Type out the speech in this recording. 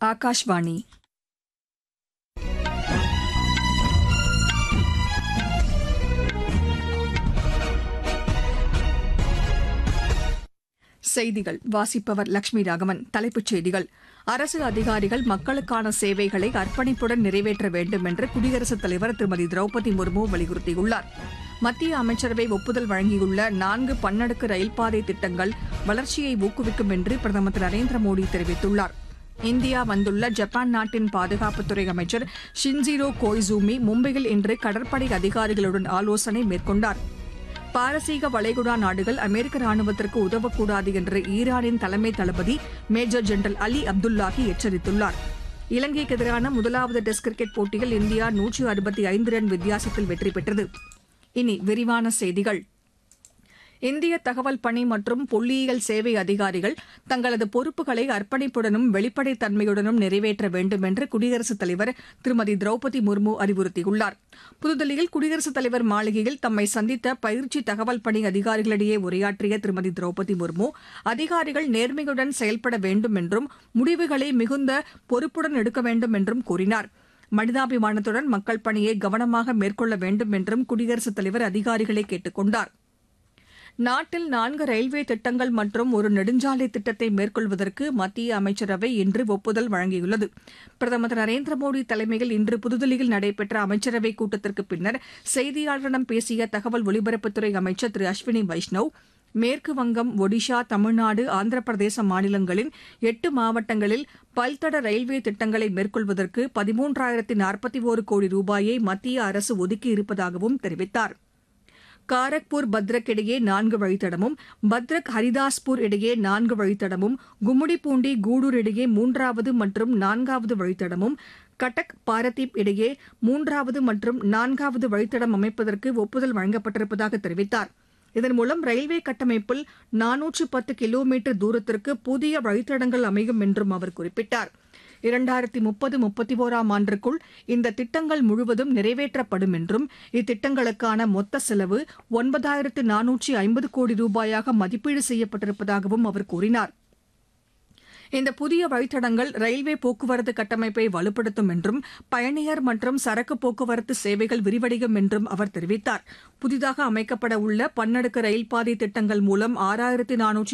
ஆகாஷ்வாணி செய்திகள் வாசிப்பவர் லட்சுமி ராகவன் தலைப்புச் செய்திகள் அரசு அதிகாரிகள் மக்களுக்கான சேவைகளை அர்ப்பணிப்புடன் நிறைவேற்ற வேண்டும் என்று குடியரசுத் தலைவர் திருமதி திரௌபதி முர்மு வலியுறுத்தியுள்ளார் மத்திய அமைச்சரவை ஒப்புதல் வழங்கியுள்ள நான்கு பன்னடுக்கு ரயில்பாதை திட்டங்கள் வளர்ச்சியை ஊக்குவிக்கும் என்று பிரதமர் திரு நரேந்திர மோடி தெரிவித்துள்ளார் இந்தியா வந்துள்ள ஜப்பான் நாட்டின் பாதுகாப்புத்துறை அமைச்சர் ஷின்ஜிரோ கோய்சூமி மும்பையில் இன்று கடற்படை அதிகாரிகளுடன் ஆலோசனை மேற்கொண்டார் பாரசீக வளைகுடா நாடுகள் அமெரிக்க ராணுவத்திற்கு உதவக்கூடாது என்று ஈரானின் தலைமை தளபதி மேஜர் ஜெனரல் அலி அப்துல்லாஹி எச்சரித்துள்ளார் இலங்கைக்கு எதிரான முதலாவது டெஸ்ட் கிரிக்கெட் போட்டியில் இந்தியா நூற்று அறுபத்தி ஐந்து ரன் வித்தியாசத்தில் வெற்றி பெற்றது இனி விரிவான செய்திகள் இந்திய தகவல் பணி மற்றும் புள்ளியியல் சேவை அதிகாரிகள் தங்களது பொறுப்புகளை அர்ப்பணிப்புடனும் வெளிப்படைத் தன்மையுடனும் நிறைவேற்ற வேண்டும் என்று குடியரசுத் தலைவர் திருமதி திரௌபதி முர்மு அறிவுறுத்தியுள்ளார் புதுதில்லியில் குடியரசுத் தலைவர் மாளிகையில் தம்மை சந்தித்த பயிற்சி தகவல் பணி அதிகாரிகளிடையே உரையாற்றிய திருமதி திரௌபதி முர்மு அதிகாரிகள் நேர்மையுடன் செயல்பட வேண்டும் என்றும் முடிவுகளை மிகுந்த பொறுப்புடன் எடுக்க வேண்டும் என்றும் கூறினார் மனிதாபிமானத்துடன் மக்கள் பணியை கவனமாக மேற்கொள்ள வேண்டும் என்றும் குடியரசுத் தலைவர் அதிகாரிகளை கேட்டுக் கொண்டாா் நாட்டில் நான்கு ரயில்வே திட்டங்கள் மற்றும் ஒரு நெடுஞ்சாலை திட்டத்தை மேற்கொள்வதற்கு மத்திய அமைச்சரவை இன்று ஒப்புதல் வழங்கியுள்ளது பிரதமர் திரு நரேந்திர மோடி தலைமையில் இன்று புதுதில்லியில் நடைபெற்ற அமைச்சரவைக் கூட்டத்திற்கு பின்னர் செய்தியாளர்களிடம் பேசிய தகவல் ஒலிபரப்புத்துறை அமைச்சர் திரு அஸ்வினி வைஷ்ணவ் மேற்கு வங்கம் ஒடிஷா தமிழ்நாடு ஆந்திர பிரதேச மாநிலங்களின் எட்டு மாவட்டங்களில் பல்தட ரயில்வே திட்டங்களை மேற்கொள்வதற்கு பதிமூன்றாயிரத்தி நாற்பத்தி ஒரு கோடி ரூபாயை மத்திய அரசு ஒதுக்கியிருப்பதாகவும் தெரிவித்தாா் காரக்பூர் பத்ரக் இடையே நான்கு வழித்தடமும் பத்ரக் ஹரிதாஸ்பூர் இடையே நான்கு வழித்தடமும் கும்முடிப்பூண்டி கூடூர் இடையே மூன்றாவது மற்றும் நான்காவது வழித்தடமும் கட்டக் பாரதீப் இடையே மூன்றாவது மற்றும் நான்காவது வழித்தடம் அமைப்பதற்கு ஒப்புதல் வழங்கப்பட்டிருப்பதாக தெரிவித்தார் இதன் மூலம் ரயில்வே கட்டமைப்பில் நானூற்று பத்து கிலோமீட்டர் தூரத்திற்கு புதிய வழித்தடங்கள் அமையும் என்றும் அவர் குறிப்பிட்டார் இரண்டாயிரத்தி முப்பது முப்பத்தி ஓராம் ஆண்டிற்குள் இந்த திட்டங்கள் முழுவதும் நிறைவேற்றப்படும் என்றும் இத்திட்டங்களுக்கான மொத்த செலவு ஒன்பதாயிரத்து நானூற்றி ஐம்பது கோடி ரூபாயாக மதிப்பீடு செய்யப்பட்டிருப்பதாகவும் அவர் கூறினார் இந்த புதிய வழித்தடங்கள் ரயில்வே போக்குவரத்து கட்டமைப்பை வலுப்படுத்தும் என்றும் பயணியர் மற்றும் சரக்கு போக்குவரத்து சேவைகள் விரிவடையும் என்றும் அவர் தெரிவித்தார் புதிதாக அமைக்கப்பட உள்ள பன்னடுக்கு ரயில்பாதை திட்டங்கள் மூலம் ஆறாயிரத்து நானூற்றி